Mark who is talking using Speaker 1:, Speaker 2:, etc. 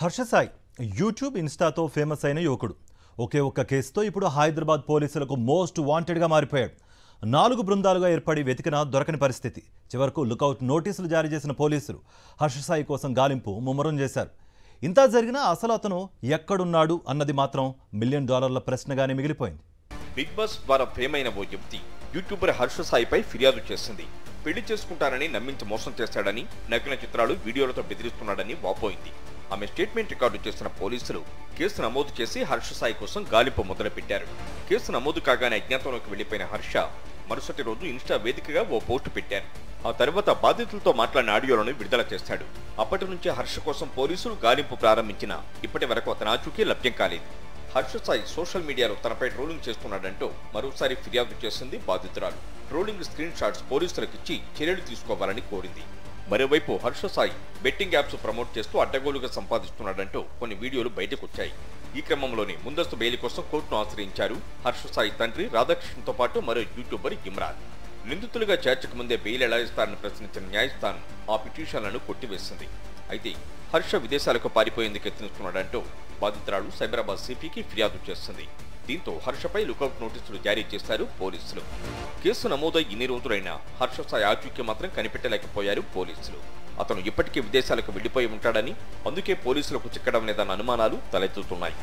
Speaker 1: Harsha Sai YouTube ఇన్స్టాతో famous అయిన యువకుడు ఒకే ఒక్క కేసుతో ఇప్పుడు హైదరాబాద్ పోలీసులకు మోస్ట్ వాంటెడ్గా మారిపోయాడు నాలుగు బృందాలుగా ఏర్పడి వెతికినా దొరకని పరిస్థితి చివరకు లుకౌట్ నోటీసులు జారీ చేసిన పోలీసులు హర్షసాయి కోసం గాలింపు ముమ్మరం చేశారు ఇంత జరిగినా అసలు అతను ఎక్కడున్నాడు అన్నది మాత్రం మిలియన్ డాలర్ల ప్రశ్నగానే మిగిలిపోయింది
Speaker 2: బిగ్ బాస్ ద్వారా ఫేమ్ అయిన ఓ యువతి యూట్యూబర్ హర్ష సాయిపై ఫిర్యాదు చేసింది పెళ్లి చేసుకుంటానని నమ్మించి మోసం చేశాడని నగ్న చిత్రాలు వీడియోలతో బెదిరిస్తున్నాడని వాపోయింది ఆమె స్టేట్మెంట్ రికార్డు చేసిన పోలీసులు కేసు నమోదు చేసి హర్ష సాయి కోసం గాలింపు మొదలుపెట్టారు కేసు నమోదు కాగానే అజ్ఞాతంలోకి వెళ్లిపోయిన హర్ష మరుసటి రోజు ఇన్స్టా వేదికగా ఓ పోస్టు పెట్టారు ఆ తర్వాత బాధితులతో మాట్లాడిన ఆడియోలను విడుదల చేశాడు అప్పటి నుంచి హర్ష కోసం పోలీసులు గాలింపు ప్రారంభించిన ఇప్పటి వరకు అతని ఆచూకీ లభ్యం కాలేదు హర్ష సాయి సోషల్ మీడియాలో తనపై ట్రోలింగ్ చేస్తున్నాడంటూ మరోసారి ఫిర్యాదు చేసింది బాధితురాలు ట్రోలింగ్ స్క్రీన్ షాట్స్ పోలీసులకు ఇచ్చి చర్యలు తీసుకోవాలని కోరింది మరోవైపు Harsha Sai betting apps promote చేస్తూ అడ్డగోలుగా సంపాదిస్తున్నాడంటూ కొన్ని వీడియోలు బయటకు వచ్చాయి ఈ క్రమంలోనే ముందస్తు బెయిల్ కోసం కోర్టును ఆశ్రయించారు హర్ష సాయి తండ్రి రాధాకృష్ణతో పాటు మరో యూట్యూబర్ ఇమ్రాన్ నిందితులుగా చేర్చక ముందే బెయిల్ ఎలా ఇస్తారని ప్రశ్నించిన న్యాయస్థానం ఆ పిటిషన్లను కొట్టివేసింది అయితే హర్ష విదేశాలకు పారిపోయేందుకు యత్నిస్తున్నాడంటూ బాధితురాలు సైబరాబాద్ సిపికి ఫిర్యాదు చేస్తుంది దీంతో హర్షపై లుకౌట్ నోటీసులు జారీ చేశారు పోలీసులు కేసు నమోదై ఇన్ని రోజులైనా హర్ష సాయి ఆచూక్యం మాత్రం కనిపెట్టలేకపోయారు పోలీసులు అతను ఇప్పటికే విదేశాలకు వెళ్లిపోయి ఉంటాడని అందుకే పోలీసులకు చిక్కడం లేదన్న అనుమానాలు తలెత్తుతున్నాయి